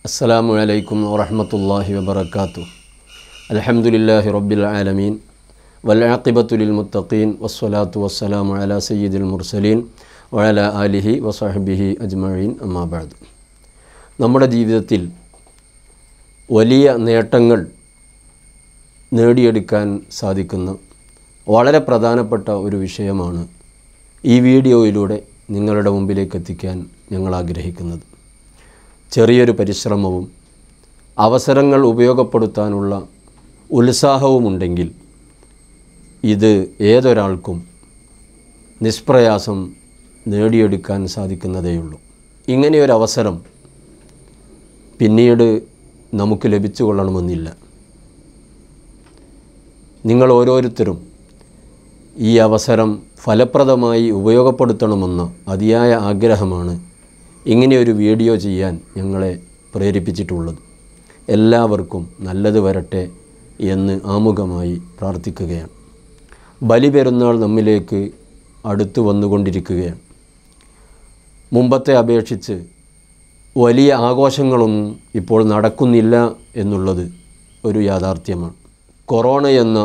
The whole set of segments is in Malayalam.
അസ്സലാമു അലൈക്കും വറഹ്മത്തുള്ളാഹി വബറകാതുഹു അൽഹംദുലില്ലാഹി റബ്ബിൽ ആലമീൻ വൽആഖിബത്തു ലിൽ മുത്തഖീൻ വസ്സലാത്തു വസ്സലാമു അലാ സയ്യിദിൽ മുർസലീൻ വഅലാ ആലിഹി വസഹ്ബിഹി അജ്മഈൻ അമ്മാ ബഅദ് നമ്മുടെ ജീവിതത്തിൽ വലിയ നേട്ടങ്ങൾ നേടിയെടുക്കാൻ സാധിക്കുന്ന വളരെ പ്രധാനപ്പെട്ട ഒരു വിഷയമാണ് ഈ വീഡിയോയിലൂടെ നിങ്ങളുടെ മുമ്പിലേക്ക് എത്തിക്കാൻ ഞങ്ങൾ ആഗ്രഹിക്കുന്നത് ചെറിയൊരു പരിശ്രമവും അവസരങ്ങൾ ഉപയോഗപ്പെടുത്താനുള്ള ഉത്സാഹവുമുണ്ടെങ്കിൽ ഇത് ഏതൊരാൾക്കും നിഷ്പ്രയാസം നേടിയെടുക്കാൻ സാധിക്കുന്നതേയുള്ളൂ ഇങ്ങനെയൊരു അവസരം പിന്നീട് നമുക്ക് ലഭിച്ചു കൊള്ളണമെന്നില്ല നിങ്ങൾ ഓരോരുത്തരും ഈ അവസരം ഫലപ്രദമായി ഉപയോഗപ്പെടുത്തണമെന്ന അതിയായ ആഗ്രഹമാണ് ഇങ്ങനെയൊരു വീഡിയോ ചെയ്യാൻ ഞങ്ങളെ പ്രേരിപ്പിച്ചിട്ടുള്ളത് എല്ലാവർക്കും നല്ലത് വരട്ടെ എന്ന് ആമുഖമായി പ്രാർത്ഥിക്കുകയാണ് ബലിപെരുന്നാൾ നമ്മിലേക്ക് അടുത്തു വന്നുകൊണ്ടിരിക്കുകയാണ് മുമ്പത്തെ അപേക്ഷിച്ച് വലിയ ആഘോഷങ്ങളൊന്നും ഇപ്പോൾ നടക്കുന്നില്ല എന്നുള്ളത് ഒരു യാഥാർത്ഥ്യമാണ് കൊറോണ എന്ന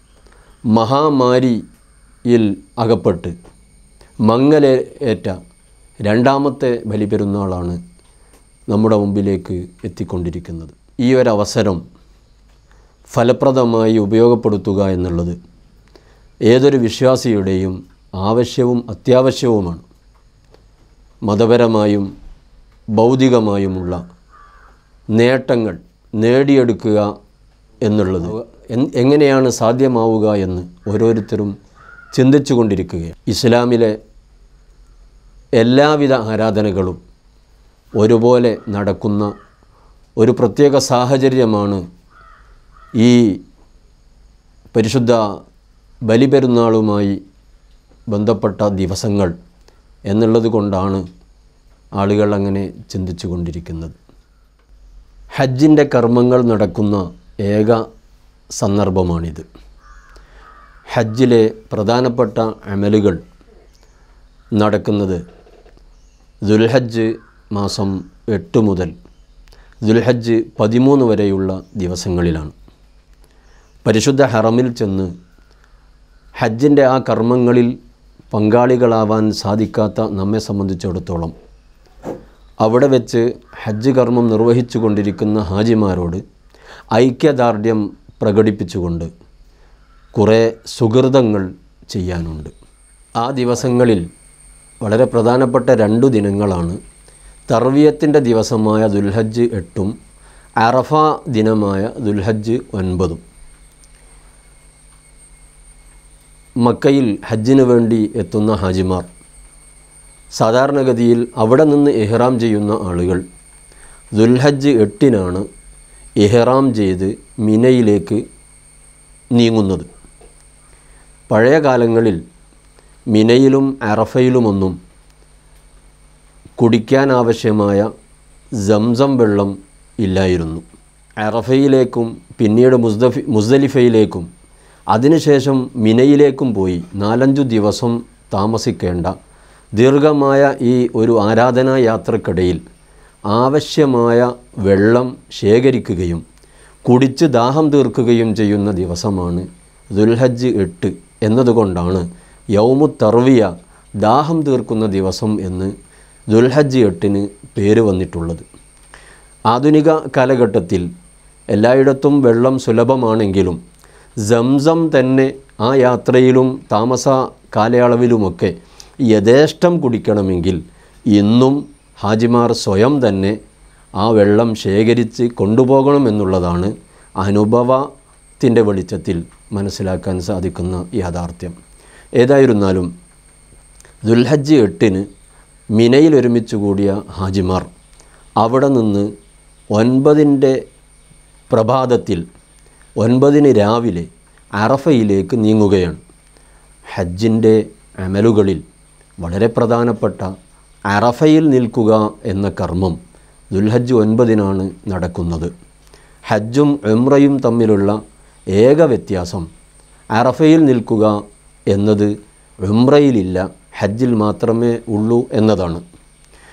മഹാമാരിയിൽ അകപ്പെട്ട് മങ്ങലേറ്റ രണ്ടാമത്തെ ബലിപെരുന്നാളാണ് നമ്മുടെ മുമ്പിലേക്ക് എത്തിക്കൊണ്ടിരിക്കുന്നത് ഈ ഒരവസരം ഫലപ്രദമായി ഉപയോഗപ്പെടുത്തുക എന്നുള്ളത് ഏതൊരു വിശ്വാസിയുടെയും ആവശ്യവും അത്യാവശ്യവുമാണ് മതപരമായും ഭൗതികമായുമുള്ള നേട്ടങ്ങൾ നേടിയെടുക്കുക എന്നുള്ളത് എൻ- എങ്ങനെയാണ് സാധ്യമാവുക എന്ന് ഓരോരുത്തരും ചിന്തിച്ചു കൊണ്ടിരിക്കുകയാണ് ഇസ്ലാമിലെ എല്ലാവിധ ആരാധനകളും ഒരുപോലെ നടക്കുന്ന ഒരു പ്രത്യേക സാഹചര്യമാണ് ഈ പരിശുദ്ധ ബലിപെരുന്നാളുമായി ബന്ധപ്പെട്ട ദിവസങ്ങൾ എന്നുള്ളത് കൊണ്ടാണ് ആളുകൾ അങ്ങനെ ചിന്തിച്ചു കൊണ്ടിരിക്കുന്നത് ഹജ്ജിൻ്റെ കർമ്മങ്ങൾ നടക്കുന്ന ഏക സന്ദർഭമാണിത് ഹജ്ജിലെ പ്രധാനപ്പെട്ട അമലുകൾ നടക്കുന്നത് ദുൽഹജ്ജ് മാസം എട്ട് മുതൽ ദുൽഹജ്ജ് പതിമൂന്ന് വരെയുള്ള ദിവസങ്ങളിലാണ് പരിശുദ്ധ ഹറമിൽ ചെന്ന് ഹജ്ജിൻ്റെ ആ കർമ്മങ്ങളിൽ പങ്കാളികളാവാൻ സാധിക്കാത്ത നമ്മെ സംബന്ധിച്ചിടത്തോളം അവിടെ വെച്ച് ഹജ്ജ് കർമ്മം നിർവഹിച്ചു കൊണ്ടിരിക്കുന്ന ഹാജിമാരോട് ഐക്യദാർഢ്യം പ്രകടിപ്പിച്ചുകൊണ്ട് കുറേ സുഹൃതങ്ങൾ ചെയ്യാനുണ്ട് ആ ദിവസങ്ങളിൽ വളരെ പ്രധാനപ്പെട്ട രണ്ടു ദിനങ്ങളാണ് തർവിയത്തിൻ്റെ ദിവസമായ ദുൽഹജ്ജ് എട്ടും അറഫ ദിനമായ ദുൽഹജ്ജ് ഒൻപതും മക്കയിൽ ഹജ്ജിന് വേണ്ടി എത്തുന്ന ഹാജിമാർ സാധാരണഗതിയിൽ അവിടെ നിന്ന് ഇഹ്റാം ചെയ്യുന്ന ആളുകൾ ദുൽഹജ്ജ് എട്ടിനാണ് ഇഹ്റാം ചെയ്ത് മിനയിലേക്ക് നീങ്ങുന്നത് പഴയ കാലങ്ങളിൽ മിനയിലും അറഫയിലുമൊന്നും കുടിക്കാൻ ആവശ്യമായ സംസം വെള്ളം ഇല്ലായിരുന്നു അറഫയിലേക്കും പിന്നീട് മുസ്ദഫി മുസ്ദലിഫയിലേക്കും അതിനുശേഷം മിനയിലേക്കും പോയി നാലഞ്ചു ദിവസം താമസിക്കേണ്ട ദീർഘമായ ഈ ഒരു ആരാധനാ യാത്രക്കിടയിൽ ആവശ്യമായ വെള്ളം ശേഖരിക്കുകയും കുടിച്ച് ദാഹം തീർക്കുകയും ചെയ്യുന്ന ദിവസമാണ് ദുൽഹജ്ജ് എട്ട് എന്നതുകൊണ്ടാണ് യൗമു തർവിയ ദാഹം തീർക്കുന്ന ദിവസം എന്ന് ദുൽഹജ്ജ് എട്ടിന് പേര് വന്നിട്ടുള്ളത് ആധുനിക കാലഘട്ടത്തിൽ എല്ലായിടത്തും വെള്ളം സുലഭമാണെങ്കിലും സംസം തന്നെ ആ യാത്രയിലും താമസ കാലയളവിലുമൊക്കെ യഥേഷ്ടം കുടിക്കണമെങ്കിൽ ഇന്നും ഹാജിമാർ സ്വയം തന്നെ ആ വെള്ളം ശേഖരിച്ച് കൊണ്ടുപോകണമെന്നുള്ളതാണ് അനുഭവത്തിൻ്റെ വെളിച്ചത്തിൽ മനസ്സിലാക്കാൻ സാധിക്കുന്ന യാഥാർത്ഥ്യം ഏതായിരുന്നാലും ദുൽഹജ്ജ് എട്ടിന് മിനയിൽ ഒരുമിച്ച് കൂടിയ ഹാജിമാർ അവിടെ നിന്ന് ഒൻപതിൻ്റെ പ്രഭാതത്തിൽ ഒൻപതിന് രാവിലെ അറഫയിലേക്ക് നീങ്ങുകയാണ് ഹജ്ജിൻ്റെ അമലുകളിൽ വളരെ പ്രധാനപ്പെട്ട അറഫയിൽ നിൽക്കുക എന്ന കർമ്മം ദുൽഹജ്ജ് ഒൻപതിനാണ് നടക്കുന്നത് ഹജ്ജും എംറയും തമ്മിലുള്ള ഏക വ്യത്യാസം അറഫയിൽ നിൽക്കുക എന്നത് എംറയിലില്ല ഹജ്ജിൽ മാത്രമേ ഉള്ളൂ എന്നതാണ്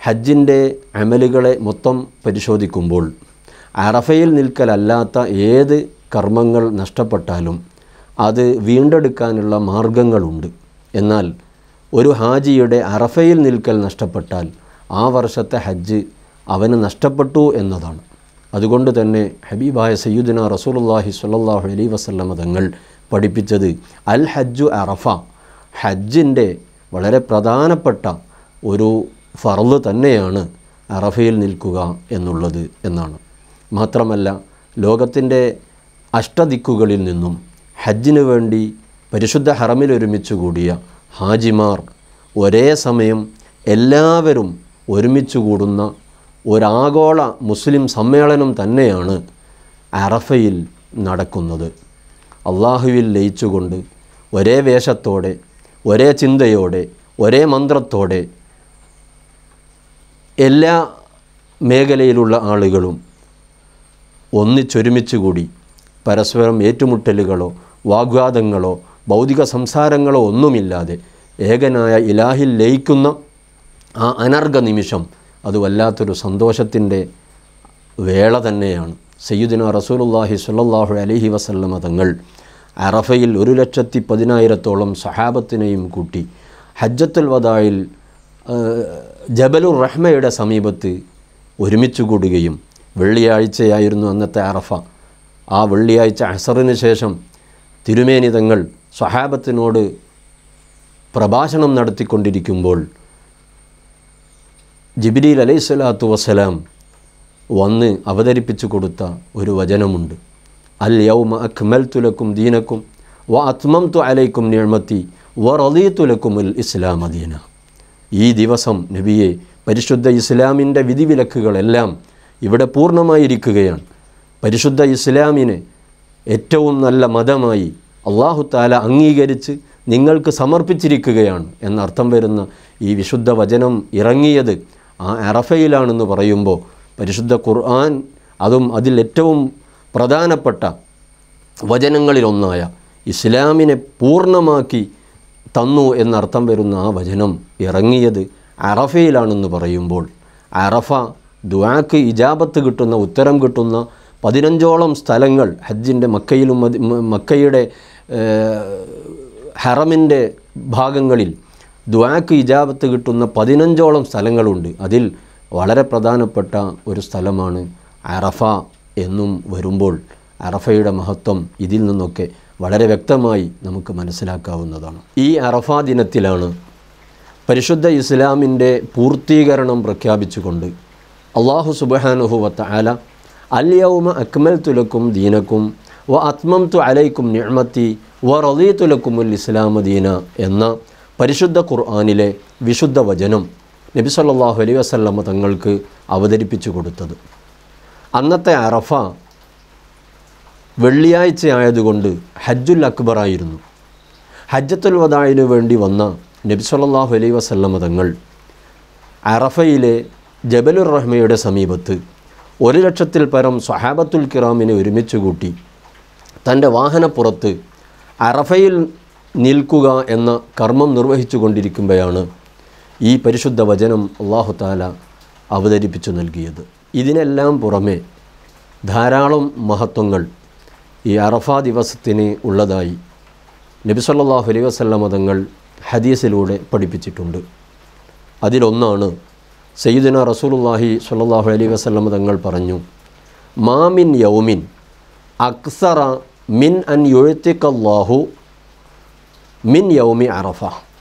ഹജ്ജിൻ്റെ അമലുകളെ മൊത്തം പരിശോധിക്കുമ്പോൾ അറഫയിൽ നിൽക്കലല്ലാത്ത ഏത് കർമ്മങ്ങൾ നഷ്ടപ്പെട്ടാലും അത് വീണ്ടെടുക്കാനുള്ള മാർഗങ്ങളുണ്ട് എന്നാൽ ഒരു ഹാജിയുടെ അറഫയിൽ നിൽക്കൽ നഷ്ടപ്പെട്ടാൽ ആ വർഷത്തെ ഹജ്ജ് അവന് നഷ്ടപ്പെട്ടു എന്നതാണ് അതുകൊണ്ട് തന്നെ ഹബീബായ സയ്യുദിന റസൂലുള്ളാഹി സ്വല്ലല്ലാഹു അലൈഹി വസല്ലമ തങ്ങൾ പഠിപ്പിച്ചത് അൽ ഹജ്ജു അറഫ ഹജ്ജിൻ്റെ വളരെ പ്രധാനപ്പെട്ട ഒരു ഫർള് തന്നെയാണ് അറഫയിൽ നിൽക്കുക എന്നുള്ളത് എന്നാണ് മാത്രമല്ല ലോകത്തിൻ്റെ അഷ്ടദിക്കുകളിൽ നിന്നും ഹജ്ജിനു വേണ്ടി പരിശുദ്ധ ഹറമിൽ ഒരുമിച്ച് കൂടിയ ഹാജിമാർ ഒരേ സമയം എല്ലാവരും ഒരുമിച്ച് കൂടുന്ന ഒരാഗോള മുസ്ലിം സമ്മേളനം തന്നെയാണ് അറഫയിൽ നടക്കുന്നത് അള്ളാഹുവിൽ ലയിച്ചുകൊണ്ട് ഒരേ വേഷത്തോടെ ഒരേ ചിന്തയോടെ ഒരേ മന്ത്രത്തോടെ എല്ലാ മേഖലയിലുള്ള ആളുകളും ഒന്നിച്ചൊരുമിച്ച് കൂടി പരസ്പരം ഏറ്റുമുട്ടലുകളോ വാഗ്വാദങ്ങളോ ഭൗതിക സംസാരങ്ങളോ ഒന്നുമില്ലാതെ ഏകനായ ഇലാഹിൽ ലയിക്കുന്ന ആ അനർഘ നിമിഷം അത് വല്ലാത്തൊരു സന്തോഷത്തിൻ്റെ വേള തന്നെയാണ് സയ്യിദിന റസൂലുള്ളാഹി സ്വല്ലല്ലാഹു അലൈഹി വസല്ലമ തങ്ങൾ അറഫയിൽ ഒരു ലക്ഷത്തി പതിനായിരത്തോളം സഹാബത്തിനെയും കൂട്ടി ഹജ്ജത്തുൽ വദായിൽ ജബലുർ റഹ്മയുടെ സമീപത്ത് ഒരുമിച്ച് കൂടുകയും വെള്ളിയാഴ്ചയായിരുന്നു അന്നത്തെ അറഫ ആ വെള്ളിയാഴ്ച അസറിന് ശേഷം തിരുമേനി തങ്ങൾ സ്വഹാബത്തിനോട് പ്രഭാഷണം നടത്തിക്കൊണ്ടിരിക്കുമ്പോൾ ജിബിലീൽ അലൈഹി സ്വലാത്തു വസ്സലാം വന്ന് അവതരിപ്പിച്ചു കൊടുത്ത ഒരു വചനമുണ്ട് അൽ യൗമ അക്മൽ തുലക്കും ദീനക്കും വ അത്മം തു അലൈക്കും നിഴ്മത്തി വ റലീത്തുലക്കും ഉൽ ഇസ്ലാം അദീന ഈ ദിവസം നബിയെ പരിശുദ്ധ ഇസ്ലാമിൻ്റെ വിധിവിലക്കുകളെല്ലാം ഇവിടെ പൂർണ്ണമായിരിക്കുകയാണ് പരിശുദ്ധ ഇസ്ലാമിനെ ഏറ്റവും നല്ല മതമായി അള്ളാഹു താല അംഗീകരിച്ച് നിങ്ങൾക്ക് സമർപ്പിച്ചിരിക്കുകയാണ് എന്നർത്ഥം വരുന്ന ഈ വിശുദ്ധ വചനം ഇറങ്ങിയത് ആ അറഫയിലാണെന്ന് പറയുമ്പോൾ പരിശുദ്ധ ഖുർആൻ അതും അതിൽ ഏറ്റവും പ്രധാനപ്പെട്ട വചനങ്ങളിലൊന്നായ ഇസ്ലാമിനെ പൂർണ്ണമാക്കി തന്നു എന്നർത്ഥം വരുന്ന ആ വചനം ഇറങ്ങിയത് അറഫയിലാണെന്ന് പറയുമ്പോൾ അറഫ ദുആക്ക് ഇജാബത്ത് കിട്ടുന്ന ഉത്തരം കിട്ടുന്ന പതിനഞ്ചോളം സ്ഥലങ്ങൾ ഹജ്ജിൻ്റെ മക്കയിലും മദി- മ- മക്കയുടെ ഹറമിൻ്റെ ഭാഗങ്ങളിൽ ദുആക്ക് ഇജാബത്ത് കിട്ടുന്ന പതിനഞ്ചോളം സ്ഥലങ്ങളുണ്ട് അതിൽ വളരെ പ്രധാനപ്പെട്ട ഒരു സ്ഥലമാണ് അറഫ എന്നും വരുമ്പോൾ അറഫയുടെ മഹത്വം ഇതിൽ നിന്നൊക്കെ വളരെ വ്യക്തമായി നമുക്ക് മനസ്സിലാക്കാവുന്നതാണ് ഈ അറഫ ദിനത്തിലാണ് പരിശുദ്ധ ഇസ്ലാമിൻ്റെ പൂർത്തീകരണം പ്രഖ്യാപിച്ചുകൊണ്ട് അള്ളാഹു സുബഹാനുഹുവത്ത ആല അല്യൗമ അക്മൽ തുലക്കും ദീനക്കും വ അത്മം തു അലൈക്കും നിഅമത്തി വ റലീ തുലക്കുമുൽ ഇസ്ലാമ ദീന എന്ന പരിശുദ്ധ ഖുർആാനിലെ വിശുദ്ധ വചനം നബി സല്ലല്ലാഹു അലൈഹി വസല്ലമ തങ്ങൾക്ക് അവതരിപ്പിച്ചു കൊടുത്തത് അന്നത്തെ അറഫ വെള്ളിയാഴ്ച ആയതുകൊണ്ട് ഹജ്ജുൽ അക്ബറായിരുന്നു ഹജ്ജത്തുൽ വദായിനു വേണ്ടി വന്ന നബി സല്ലല്ലാഹു അലൈഹി വസല്ലമ തങ്ങൾ അറഫയിലെ ജബലുർ റഹ്മയുടെ സമീപത്ത് ഒരു ലക്ഷത്തിൽ പരം സ്വഹാബത്തുൽ കിറാമിനെ ഒരുമിച്ച് കൂട്ടി തൻ്റെ വാഹനപ്പുറത്ത് അറഫയിൽ നിൽക്കുക എന്ന കർമ്മം നിർവഹിച്ചു കൊണ്ടിരിക്കുമ്പോഴാണ് ഈ പരിശുദ്ധ വചനം അള്ളാഹു താല അവതരിപ്പിച്ചു നൽകിയത് ഇതിനെല്ലാം പുറമെ ധാരാളം മഹത്വങ്ങൾ ഈ അറഫ ദിവസത്തിന് ഉള്ളതായി നബി സല്ലല്ലാഹു അലൈഹി വസല്ലമ തങ്ങൾ ഹദീസിലൂടെ പഠിപ്പിച്ചിട്ടുണ്ട് അതിലൊന്നാണ് സയ്യിദുന റസൂലുള്ളാഹി സ്വല്ലല്ലാഹു അലൈഹി വസല്ലമ തങ്ങൾ പറഞ്ഞു മാമിൻ യൗമിൻ അക്സറ മിൻ അൻ യുഴത്തിക്കല്ലാഹു മിൻ യൗമി അറഫ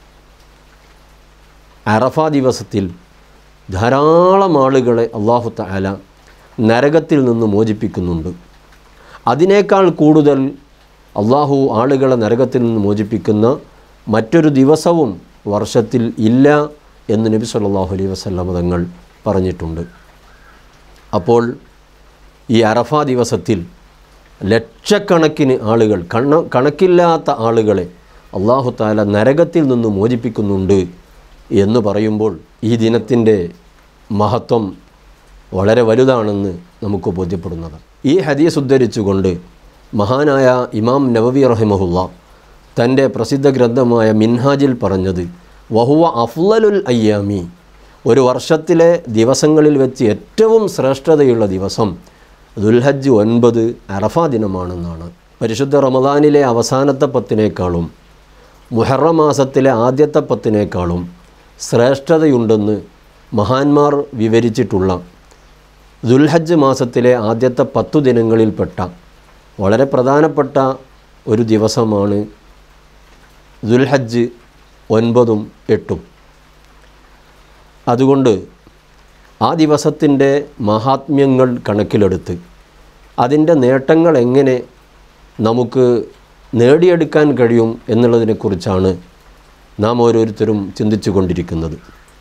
അറഫ ദിവസത്തിൽ ധാരാളം ആളുകളെ അള്ളാഹു തആല നരകത്തിൽ നിന്ന് മോചിപ്പിക്കുന്നുണ്ട് അതിനേക്കാൾ കൂടുതൽ അള്ളാഹു ആളുകളെ നരകത്തിൽ നിന്ന് മോചിപ്പിക്കുന്ന മറ്റൊരു ദിവസവും വർഷത്തിൽ ഇല്ല എന്ന് നബി സല്ലല്ലാഹു അലൈഹി വസല്ലമ തങ്ങൾ പറഞ്ഞിട്ടുണ്ട് അപ്പോൾ ഈ അറഫ ദിവസത്തിൽ ലക്ഷക്കണക്കിന് ആളുകൾ കണ കണക്കില്ലാത്ത ആളുകളെ അള്ളാഹു താല നരകത്തിൽ നിന്ന് മോചിപ്പിക്കുന്നുണ്ട് എന്ന് പറയുമ്പോൾ ഈ ദിനത്തിൻ്റെ മഹത്വം വളരെ വലുതാണെന്ന് നമുക്ക് ബോധ്യപ്പെടുന്നത് ഈ ഹദീസ് ഉദ്ധരിച്ചുകൊണ്ട് മഹാനായ ഇമാം നവവി റഹിമഹുല്ല തൻ്റെ പ്രസിദ്ധ ഗ്രന്ഥമായ മിൻഹാജിൽ പറഞ്ഞത് വഹുവ അഫ്ലലുൽ അയ്യാമി ഒരു വർഷത്തിലെ ദിവസങ്ങളിൽ വെച്ച് ഏറ്റവും ശ്രേഷ്ഠതയുള്ള ദിവസം ദുൽഹജ്ജ് ഒൻപത് അറഫ ദിനമാണെന്നാണ് പരിശുദ്ധ റമദാനിലെ അവസാനത്തെ പത്തിനേക്കാളും മുഹറം മാസത്തിലെ ആദ്യത്തെ പത്തിനേക്കാളും ശ്രേഷ്ഠതയുണ്ടെന്ന് മഹാന്മാർ വിവരിച്ചിട്ടുള്ള ദുൽഹജ്ജ് മാസത്തിലെ ആദ്യത്തെ പത്തു ദിനങ്ങളിൽപ്പെട്ട വളരെ പ്രധാനപ്പെട്ട ഒരു ദിവസമാണ് ദുൽഹജ്ജ് ഒൻപതും എട്ടും അതുകൊണ്ട് ആ ദിവസത്തിൻ്റെ മഹാത്മ്യങ്ങൾ കണക്കിലെടുത്ത് അതിൻ്റെ നേട്ടങ്ങൾ എങ്ങനെ നമുക്ക് നേടിയെടുക്കാൻ കഴിയും എന്നുള്ളതിനെക്കുറിച്ചാണ് നാം ഓരോരുത്തരും ചിന്തിച്ചു കൊണ്ടിരിക്കുന്നത്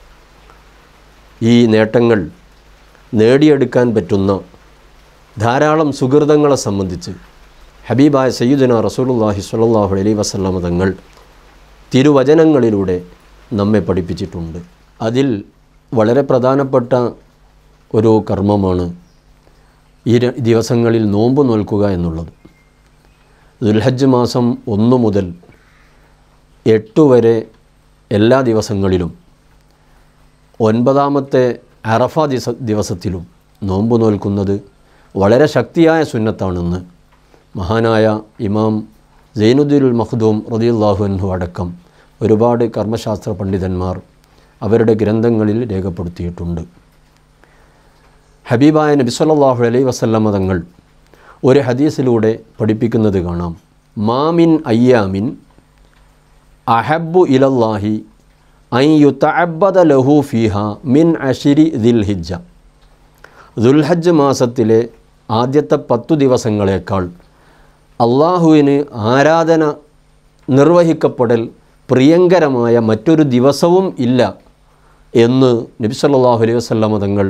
ഈ നേട്ടങ്ങൾ നേടിയെടുക്കാൻ പറ്റുന്ന ധാരാളം സുഹൃതങ്ങളെ സംബന്ധിച്ച് ഹബീബായ സയ്യിദുന റസൂലുള്ളാഹി സ്വല്ലല്ലാഹു അലൈഹി വസല്ലമ തങ്ങൾ തിരുവചനങ്ങളിലൂടെ നമ്മെ പഠിപ്പിച്ചിട്ടുണ്ട് അതിൽ വളരെ പ്രധാനപ്പെട്ട ഒരു കർമ്മമാണ് ഈ ര- ദിവസങ്ങളിൽ നോമ്പ് നോൽക്കുക എന്നുള്ളത് ദുൽഹജ്ജ് മാസം ഒന്ന് മുതൽ എട്ട് വരെ എല്ലാ ദിവസങ്ങളിലും ഒൻപതാമത്തെ അറഫ ദിവസ ദിവസത്തിലും നോമ്പ് നോൽക്കുന്നത് വളരെ ശക്തിയായ സുന്നത്താണെന്ന് മഹാനായ ഇമാം സൈനുദ്ദീൽ മഖ്ദൂം റദിയുല്ലാഹു അൻഹു അടക്കം ഒരുപാട് കർമ്മശാസ്ത്ര പണ്ഡിതന്മാർ അവരുടെ ഗ്രന്ഥങ്ങളിൽ രേഖപ്പെടുത്തിയിട്ടുണ്ട് ഹബീബായ നബി സല്ലല്ലാഹു അലൈഹി വസല്ലമ തങ്ങൾ ഒരു ഹദീസിലൂടെ പഠിപ്പിക്കുന്നത് കാണാം മാമിൻ അയ്യാമിൻ അഹബ്ബു ഇലല്ലാഹി അൻ യുതഅബ്ബദ ലഹു ഫീഹ മിൻ അഷിരി ദിൽ ഹിജ്ജ ദുൽഹജ്ജ് മാസത്തിലെ ആദ്യത്തെ പത്തു ദിവസങ്ങളേക്കാൾ അള്ളാഹുവിന് ആരാധന നിർവഹിക്കപ്പെടൽ പ്രിയങ്കരമായ മറ്റൊരു ദിവസവും ഇല്ല എന്ന് നബി സല്ലല്ലാഹു അലൈഹി വസല്ലമ തങ്ങൾ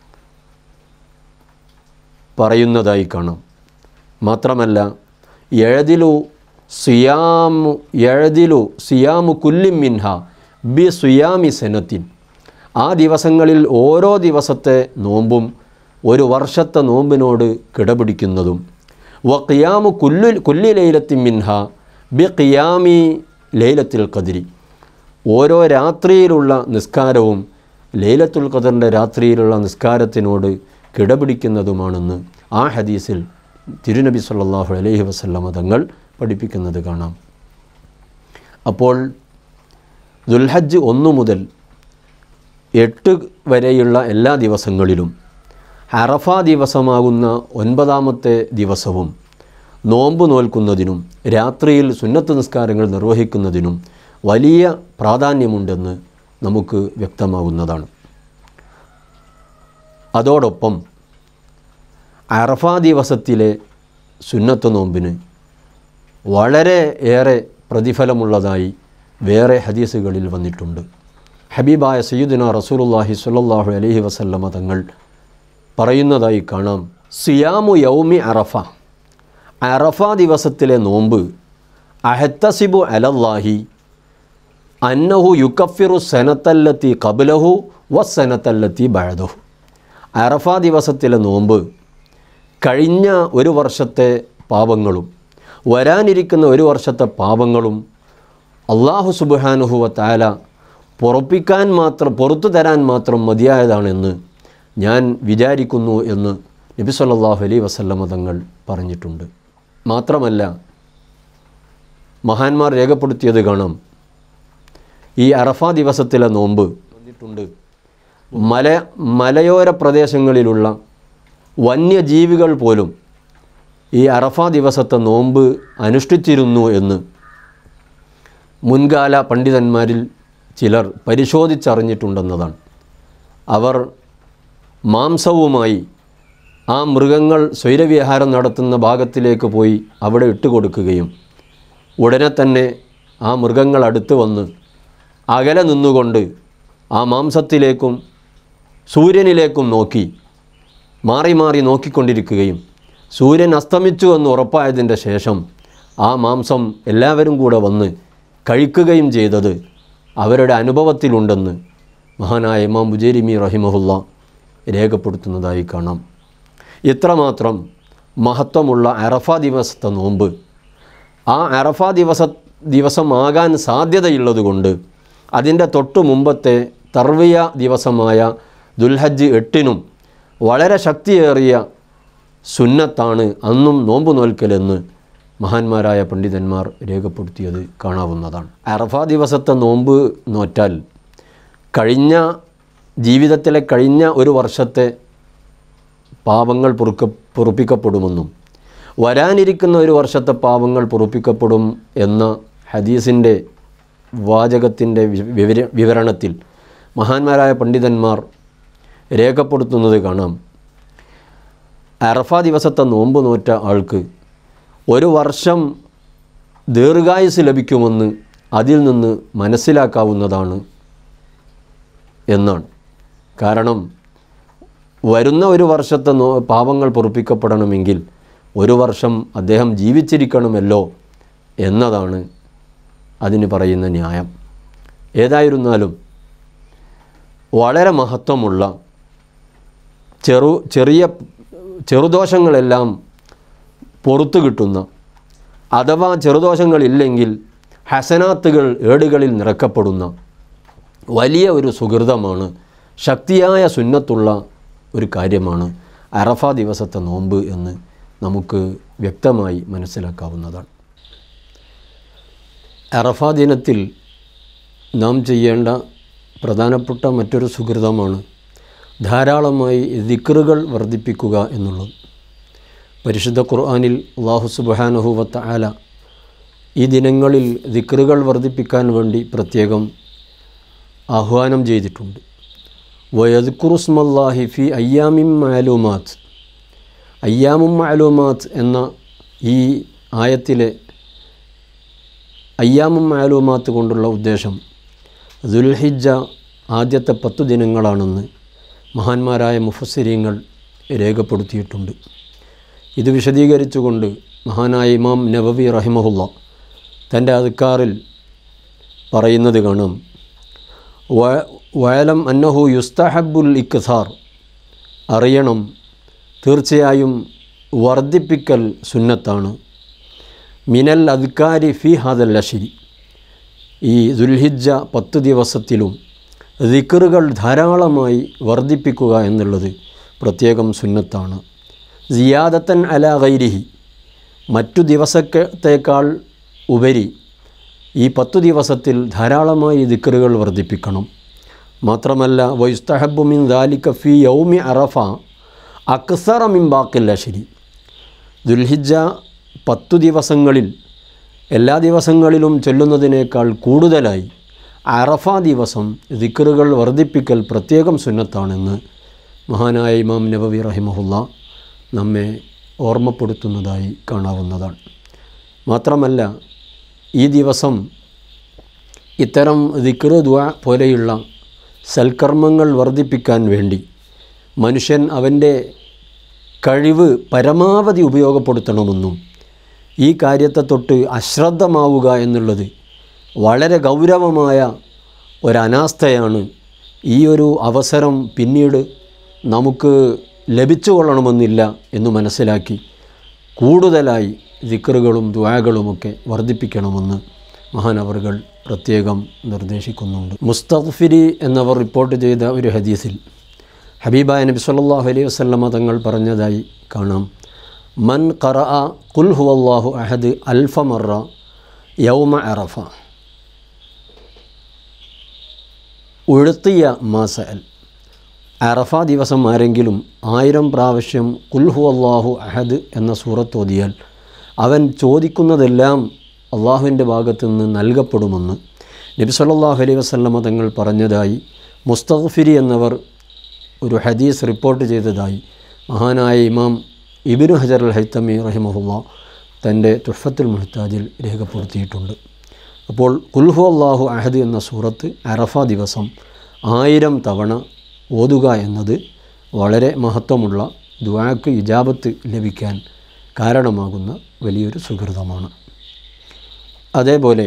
പറയുന്നതായി കാണാം മാത്രമല്ല എഴുതിലു സിയാമു എഴുതിലു സിയാമു കുല്ലിം മിൻഹ ബി സുയാമി സെനത്തിൻ ആ ദിവസങ്ങളിൽ ഓരോ ദിവസത്തെ നോമ്പും ഒരു വർഷത്തെ നോമ്പിനോട് കിടപിടിക്കുന്നതും വ ഖിയാമു കുല്ലു കുല്ലി ലൈലത്തിൻ മിൻഹ ബി ഖിയാമി ലൈലത്തിൽ ഖദ്രി ഓരോ രാത്രിയിലുള്ള നിസ്കാരവും ലൈലത്തുൽ ഖദറിൻ്റെ രാത്രിയിലുള്ള നിസ്കാരത്തിനോട് കിടപിടിക്കുന്നതുമാണെന്ന് ആ ഹദീസിൽ തിരുനബി സല്ലല്ലാഹു അലൈഹി വസല്ലമ തങ്ങൾ പഠിപ്പിക്കുന്നത് കാണാം അപ്പോൾ ദുൽഹജ്ജ് ഒന്നു മുതൽ എട്ട് വരെയുള്ള എല്ലാ ദിവസങ്ങളിലും അറഫ ദിവസമാകുന്ന ഒൻപതാമത്തെ ദിവസവും നോമ്പ് നോൽക്കുന്നതിനും രാത്രിയിൽ സുന്നത്ത് നിസ്കാരങ്ങൾ നിർവഹിക്കുന്നതിനും വലിയ പ്രാധാന്യമുണ്ടെന്ന് നമുക്ക് വ്യക്തമാകുന്നതാണ് അതോടൊപ്പം അറഫ ദിവസത്തിലെ സുന്നത്ത് നോമ്പിന് വളരെ ഏറെ പ്രതിഫലമുള്ളതായി വേറെ ഹദീസുകളിൽ വന്നിട്ടുണ്ട് ഹബീബായ സയ്യിദുന റസൂലുള്ളാഹി സ്വല്ലല്ലാഹു അലൈഹി വസല്ലമ തങ്ങൾ പറയുന്നതായി കാണാം സിയാമു യൗമി അറഫ അറഫ ദിവസത്തിലെ നോമ്പ് അഹത്തസിബു അലല്ലാഹി അന്നഹു യുക്കഫിറു സനത്തല്ലത്തി കബലഹു വസനത്തല്ലത്തി ബഴദഹു അറഫ ദിവസത്തിലെ നോമ്പ് കഴിഞ്ഞ ഒരു വർഷത്തെ പാപങ്ങളും വരാനിരിക്കുന്ന ഒരു വർഷത്തെ പാപങ്ങളും അള്ളാഹു സുബാനുഹുവ താല പൊറപ്പിക്കാൻ മാത്രം പുറത്തു തരാൻ മാത്രം മതിയായതാണെന്ന് ഞാൻ വിചാരിക്കുന്നു എന്ന് നബി സല്ലല്ലാഹു അലൈഹി വസല്ലമ തങ്ങൾ പറഞ്ഞിട്ടുണ്ട് മാത്രമല്ല മഹാന്മാർ രേഖപ്പെടുത്തിയത് കാണാം ഈ അറഫ ദിവസത്തിലെ നോമ്പ് വന്നിട്ടുണ്ട് മല മലയോര പ്രദേശങ്ങളിലുള്ള വന്യജീവികൾ പോലും ഈ അറഫ ദിവസത്തെ നോമ്പ് അനുഷ്ഠിച്ചിരുന്നു എന്ന് മുൻകാല പണ്ഡിതന്മാരിൽ ചിലർ പരിശോധിച്ചറിഞ്ഞിട്ടുണ്ടെന്നതാണ് അവർ മാംസവുമായി ആ മൃഗങ്ങൾ സ്വൈരവിഹാരം നടത്തുന്ന ഭാഗത്തിലേക്ക് പോയി അവിടെ ഇട്ടുകൊടുക്കുകയും ഉടനെ തന്നെ ആ മൃഗങ്ങൾ അടുത്ത് വന്ന് അകലെ നിന്നുകൊണ്ട് ആ മാംസത്തിലേക്കും സൂര്യനിലേക്കും നോക്കി മാറി മാറി നോക്കിക്കൊണ്ടിരിക്കുകയും സൂര്യൻ അസ്തമിച്ചു എന്ന് ഉറപ്പായതിൻ്റെ ശേഷം ആ മാംസം എല്ലാവരും കൂടെ വന്ന് കഴിക്കുകയും ചെയ്തത് അവരുടെ അനുഭവത്തിലുണ്ടെന്ന് മഹാനായ ഇമാം ബുജേരിമി റഹിമഹുല്ല രേഖപ്പെടുത്തുന്നതായി കാണാം ഇത്രമാത്രം മഹത്വമുള്ള അറഫ ദിവസത്തെ നോമ്പ് ആ അറഫ ദിവസ ദിവസമാകാൻ സാധ്യതയുള്ളതുകൊണ്ട് അതിൻ്റെ തൊട്ടു മുമ്പത്തെ തർവിയ ദിവസമായ ദുൽഹജ്ജ് എട്ടിനും വളരെ ശക്തിയേറിയ സുന്നത്താണ് അന്നും നോമ്പ് നോൽക്കലെന്ന് മഹാന്മാരായ പണ്ഡിതന്മാർ രേഖപ്പെടുത്തിയത് കാണാവുന്നതാണ് അറഫ ദിവസത്തെ നോമ്പ് നോറ്റാൽ കഴിഞ്ഞ ജീവിതത്തിലെ കഴിഞ്ഞ ഒരു വർഷത്തെ പാപങ്ങൾ പൊറുക്ക പൊറുപ്പിക്കപ്പെടുമെന്നും വരാനിരിക്കുന്ന ഒരു വർഷത്തെ പാപങ്ങൾ പൊറുപ്പിക്കപ്പെടും എന്ന ഹദീസിൻ്റെ വാചകത്തിൻ്റെ വിവര വിവരണത്തിൽ മഹാന്മാരായ പണ്ഡിതന്മാർ രേഖപ്പെടുത്തുന്നത് കാണാം അറഫ ദിവസത്തെ നോമ്പ് നോറ്റ ആൾക്ക് ഒരു വർഷം ദീർഘായുസ് ലഭിക്കുമെന്ന് അതിൽ നിന്ന് മനസ്സിലാക്കാവുന്നതാണ് എന്നാണ് കാരണം വരുന്ന ഒരു വർഷത്തെ നോ പാപങ്ങൾ പൊറുപ്പിക്കപ്പെടണമെങ്കിൽ ഒരു വർഷം അദ്ദേഹം ജീവിച്ചിരിക്കണമല്ലോ എന്നതാണ് അതിന് പറയുന്ന ന്യായം ഏതായിരുന്നാലും വളരെ മഹത്വമുള്ള ചെറു ചെറിയ ചെറുദോഷങ്ങളെല്ലാം പുറത്തു കിട്ടുന്ന അഥവാ ചെറുദോഷങ്ങളില്ലെങ്കിൽ ഹസനാത്തുകൾ ഏടുകളിൽ നിറക്കപ്പെടുന്ന വലിയ ഒരു സുഹൃതമാണ് ശക്തിയായ സുന്നത്തുള്ള ഒരു കാര്യമാണ് അറഫ ദിവസത്തെ നോമ്പ് എന്ന് നമുക്ക് വ്യക്തമായി മനസ്സിലാക്കാവുന്നതാണ് അറഫ ദിനത്തിൽ നാം ചെയ്യേണ്ട പ്രധാനപ്പെട്ട മറ്റൊരു സുഹൃതമാണ് ധാരാളമായി ദിക്റുകൾ വർദ്ധിപ്പിക്കുക എന്നുള്ളത് പരിശുദ്ധ ഖുർആാനിൽ അള്ളാഹു സുബാനഹുവത്ത ആല ഈ ദിനങ്ങളിൽ ദിക്റുകൾ വർദ്ധിപ്പിക്കാൻ വേണ്ടി പ്രത്യേകം ആഹ്വാനം ചെയ്തിട്ടുണ്ട് വയദ്ക്കുറുസ്മല്ലാഹി ഫി അയ്യാമിം മാലൂമാത്ത് അയ്യാമും മാലൂമാത്ത് എന്ന ഈ ആയത്തിലെ അയ്യാമും മാലൂമാത്ത് കൊണ്ടുള്ള ഉദ്ദേശം ദുൽഹിജ ആദ്യത്തെ പത്തു ദിനങ്ങളാണെന്ന് മഹാന്മാരായ മുഫസ്സിരീങ്ങൾ രേഖപ്പെടുത്തിയിട്ടുണ്ട് ഇത് വിശദീകരിച്ചുകൊണ്ട് മഹാനായ ഇമാം നബവി റഹിമഹുല്ല തൻ്റെ അധികാറിൽ പറയുന്നത് കാണാം വയലം അന്നഹു യുസ്തഹബുൽ ഇക്സാർ അറിയണം തീർച്ചയായും വർദ്ധിപ്പിക്കൽ സുന്നത്താണ് മിനൽ അദ്കാരി ഫി ഹാദൽ അഷിരി ഈ ദുൽഹിജ പത്ത് ദിവസത്തിലും ദിക്കറുകൾ ധാരാളമായി വർദ്ധിപ്പിക്കുക എന്നുള്ളത് പ്രത്യേകം സുന്നത്താണ് സിയാദത്തൻ അല ഗൈരിഹി മറ്റു ദിവസത്തേക്കാൾ ഉപരി ഈ പത്തു ദിവസത്തിൽ ധാരാളമായി ദിക്കറുകൾ വർദ്ധിപ്പിക്കണം മാത്രമല്ല വൈസ്തഹബുമിൻ ദാലിക ഫി യൗമി അറഫ അക്സറ മിൻ ബാക്കിൽ അഷിരി ദുൽഹിജ പത്തു ദിവസങ്ങളിൽ എല്ലാ ദിവസങ്ങളിലും ചൊല്ലുന്നതിനേക്കാൾ കൂടുതലായി അറഫ ദിവസം ദിക്കറുകൾ വർദ്ധിപ്പിക്കൽ പ്രത്യേകം സുന്നത്താണെന്ന് മഹാനായ ഇമാം നബവി റഹിമഹുല്ല നമ്മെ ഓർമ്മപ്പെടുത്തുന്നതായി കാണാവുന്നതാണ് മാത്രമല്ല ഈ ദിവസം ഇത്തരം ദിക്ർ ദ്വ പോലെയുള്ള സൽക്കർമ്മങ്ങൾ വർദ്ധിപ്പിക്കാൻ വേണ്ടി മനുഷ്യൻ അവൻ്റെ കഴിവ് പരമാവധി ഉപയോഗപ്പെടുത്തണമെന്നും ഈ കാര്യത്തെ തൊട്ട് അശ്രദ്ധമാവുക എന്നുള്ളത് വളരെ ഗൗരവമായ ഒരനാസ്ഥയാണ് ഈ ഒരു അവസരം പിന്നീട് നമുക്ക് ലഭിച്ചു കൊള്ളണമെന്നില്ല എന്ന് മനസ്സിലാക്കി കൂടുതലായി ദിക്കറുകളും ദ്വാകളുമൊക്കെ വർദ്ധിപ്പിക്കണമെന്ന് മഹാനവറുകൾ പ്രത്യേകം നിർദ്ദേശിക്കുന്നുണ്ട് മുസ്തഫിരി എന്നവർ റിപ്പോർട്ട് ചെയ്ത ഒരു ഹദീസിൽ ഹബീബായ നബി സല്ലല്ലാഹു അലൈഹി വസല്ലമ തങ്ങൾ പറഞ്ഞതായി കാണാം മൻ ഖറ കുൽ ഹുവല്ലാഹു അഹദ് അൽഫ മറ യൗമ അറഫ ഉഴുത്തിയ മാസൽ അറഫ ദിവസം ആരെങ്കിലും ആയിരം പ്രാവശ്യം കുൽഹു അള്ളാഹു അഹദ് എന്ന സൂറത്ത് ഓതിയാൽ അവൻ ചോദിക്കുന്നതെല്ലാം അള്ളാഹുവിൻ്റെ ഭാഗത്തു നിന്ന് നൽകപ്പെടുമെന്ന് നബി സല്ലല്ലാഹു അലൈഹി വസല്ലമ തങ്ങൾ പറഞ്ഞതായി മുസ്തഗ്ഫിരി എന്നവർ ഒരു ഹദീസ് റിപ്പോർട്ട് ചെയ്തതായി മഹാനായ ഇമാം ഇബിനു ഹജർ അൽ ഹൈത്തമി റഹിമഹുല്ല തൻ്റെ തുഫത്തുൽ മുഹ്താജിൽ രേഖപ്പെടുത്തിയിട്ടുണ്ട് അപ്പോൾ കുൽഹു അള്ളാഹു അഹദ് എന്ന സൂറത്ത് അറഫ ദിവസം ആയിരം തവണ ഓതുക എന്നത് വളരെ മഹത്വമുള്ള ദ്വാക്ക് ഇജാബത്ത് ലഭിക്കാൻ കാരണമാകുന്ന വലിയൊരു സുഹൃതമാണ് അതേപോലെ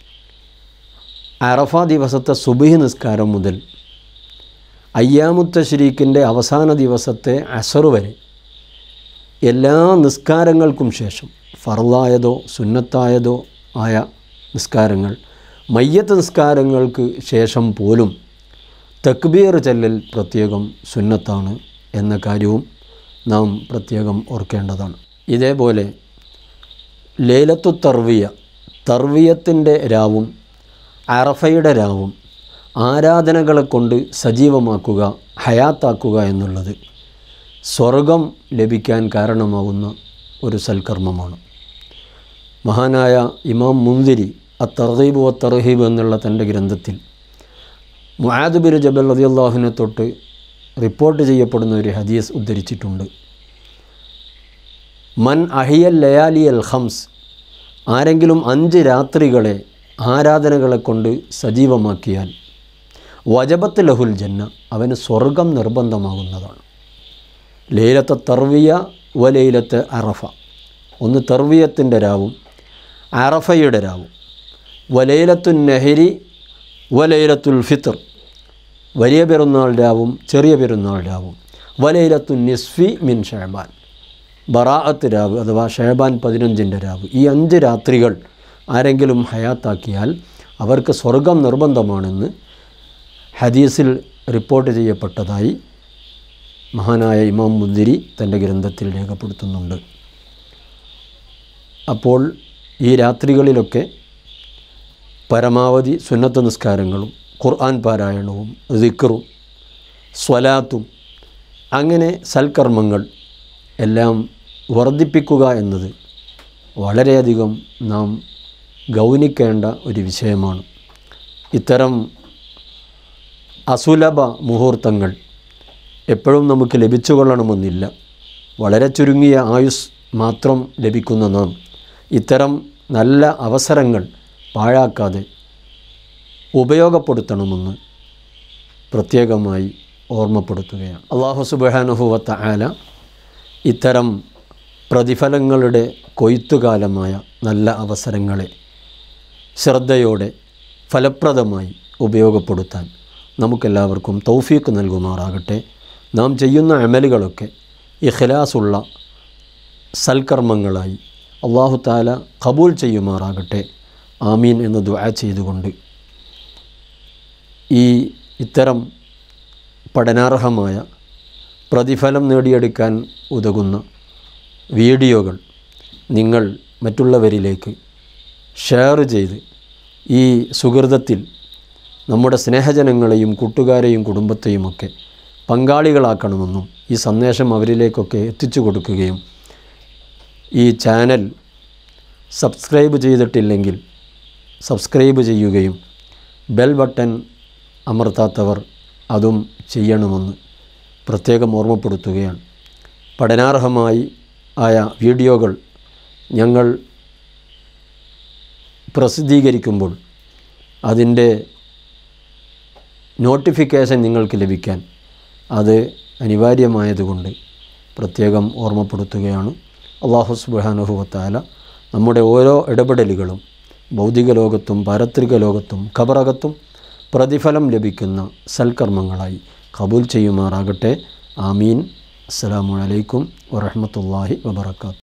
അറഫ ദിവസത്തെ സുബഹി നിസ്കാരം മുതൽ അയ്യാമുത്ത ശരീക്കിൻ്റെ അവസാന ദിവസത്തെ അസറു വരെ എല്ലാ നിസ്കാരങ്ങൾക്കും ശേഷം ഫർലായതോ സുന്നത്തായതോ ആയ നിസ്കാരങ്ങൾ മയ്യത്ത് നിസ്കാരങ്ങൾക്ക് ശേഷം പോലും തക്ബീർ ചെല്ലൽ പ്രത്യേകം സുന്നത്താണ് എന്ന കാര്യവും നാം പ്രത്യേകം ഓർക്കേണ്ടതാണ് ഇതേപോലെ ലേലത്തു തർവിയ തർവിയത്തിൻ്റെ രാവും അറഫയുടെ രാവും ആരാധനകളെ കൊണ്ട് സജീവമാക്കുക ഹയാത്താക്കുക എന്നുള്ളത് സ്വർഗം ലഭിക്കാൻ കാരണമാകുന്ന ഒരു സൽക്കർമ്മമാണ് മഹാനായ ഇമാം മുന്തിരി അ തർഹീബ് വ തർഹീബ് എന്നുള്ള തൻ്റെ ഗ്രന്ഥത്തിൽ മുആദ് ബിൻ ജബൽ റളിയല്ലാഹുവിനെ തൊട്ട് റിപ്പോർട്ട് ചെയ്യപ്പെടുന്ന ഒരു ഹദീസ് ഉദ്ധരിച്ചിട്ടുണ്ട് മൻ അഹിയൽ ലയാലി അൽ ഹംസ് ആരെങ്കിലും അഞ്ച് രാത്രികളെ ആരാധനകളെ കൊണ്ട് സജീവമാക്കിയാൽ വജബത്ത് ലഹുൽ ജന്ന അവന് സ്വർഗം നിർബന്ധമാകുന്നതാണ് ലൈലത്തെ തർവിയ വ ലൈലത്ത് അറഫ ഒന്ന് തർവിയത്തിൻ്റെ രാവും അറഫയുടെ രാവും വലൈലത്തുൻ നെഹരി വലൈലത്തുൽ ഫിത്തർ വലിയ പെരുന്നാൾ രാവും ചെറിയ പെരുന്നാൾ രാവും വലൈലത്തുൻ നിസ്ഫി മിൻ ഷഹബാൻ ബറാഅത്ത് രാവ് അഥവാ ഷഹബാൻ പതിനഞ്ചിൻ്റെ രാവ് ഈ അഞ്ച് രാത്രികൾ ആരെങ്കിലും ഹയാത്താക്കിയാൽ അവർക്ക് സ്വർഗം നിർബന്ധമാണെന്ന് ഹദീസിൽ റിപ്പോർട്ട് ചെയ്യപ്പെട്ടതായി മഹാനായ ഇമാം മുദ്ദിരി തൻ്റെ ഗ്രന്ഥത്തിൽ രേഖപ്പെടുത്തുന്നുണ്ട് അപ്പോൾ ഈ രാത്രികളിലൊക്കെ പരമാവധി സുന്നത്ത് നിസ്കാരങ്ങളും ഖുർആൻ പാരായണവും ദിക്റും സ്വലാത്തും അങ്ങനെ സൽക്കർമ്മങ്ങൾ എല്ലാം വർദ്ധിപ്പിക്കുക എന്നത് വളരെയധികം നാം ഗൗനിക്കേണ്ട ഒരു വിഷയമാണ് ഇത്തരം അസുലഭ മുഹൂർത്തങ്ങൾ എപ്പോഴും നമുക്ക് ലഭിച്ചുകൊള്ളണമെന്നില്ല വളരെ ചുരുങ്ങിയ ആയുസ് മാത്രം ലഭിക്കുന്ന നാം ഇത്തരം നല്ല അവസരങ്ങൾ പാഴാക്കാതെ ഉപയോഗപ്പെടുത്തണമെന്ന് പ്രത്യേകമായി ഓർമ്മപ്പെടുത്തുകയാണ് അള്ളാഹു സുബാനുഹുവത്ത ആല ഇത്തരം പ്രതിഫലങ്ങളുടെ കൊയ്ത്തുകാലമായ നല്ല അവസരങ്ങളെ ശ്രദ്ധയോടെ ഫലപ്രദമായി ഉപയോഗപ്പെടുത്താൻ നമുക്കെല്ലാവർക്കും തൗഫീക്ക് നൽകുമാറാകട്ടെ നാം ചെയ്യുന്ന അമലുകളൊക്കെ ഇഖ്ലാസുള്ള സൽക്കർമ്മങ്ങളായി അള്ളാഹു താല കബൂൽ ചെയ്യുമാറാകട്ടെ ആമീൻ എന്ന് ദുആ ചെയ്തുകൊണ്ട് ഈ ഇത്തരം പഠനാർഹമായ പ്രതിഫലം നേടിയെടുക്കാൻ ഉതകുന്ന വീഡിയോകൾ നിങ്ങൾ മറ്റുള്ളവരിലേക്ക് ഷെയർ ചെയ്ത് ഈ സുഹൃതത്തിൽ നമ്മുടെ സ്നേഹജനങ്ങളെയും കൂട്ടുകാരെയും കുടുംബത്തെയുമൊക്കെ പങ്കാളികളാക്കണമെന്നും ഈ സന്ദേശം അവരിലേക്കൊക്കെ എത്തിച്ചു കൊടുക്കുകയും ഈ ചാനൽ സബ്സ്ക്രൈബ് ചെയ്തിട്ടില്ലെങ്കിൽ സബ്സ്ക്രൈബ് ചെയ്യുകയും ബെൽ ബട്ടൺ അമർത്താത്തവർ അതും ചെയ്യണമെന്ന് പ്രത്യേകം ഓർമ്മപ്പെടുത്തുകയാണ് പഠനാർഹമായി ആയ വീഡിയോകൾ ഞങ്ങൾ പ്രസിദ്ധീകരിക്കുമ്പോൾ അതിൻ്റെ നോട്ടിഫിക്കേഷൻ നിങ്ങൾക്ക് ലഭിക്കാൻ അത് അനിവാര്യമായതുകൊണ്ട് പ്രത്യേകം ഓർമ്മപ്പെടുത്തുകയാണ് അള്ളാഹു സുബാനുഭവത്താല നമ്മുടെ ഓരോ ഇടപെടലുകളും ഭൗതിക ലോകത്തും പാരത്രിക ലോകത്തും ഖബറകത്തും പ്രതിഫലം ലഭിക്കുന്ന സൽക്കർമ്മങ്ങളായി കബൂൽ ചെയ്യുമാറാകട്ടെ ആമീൻ അസ്സലാമു അലൈക്കും വറഹ്മത്തുള്ളാഹി വബറകാത്ത്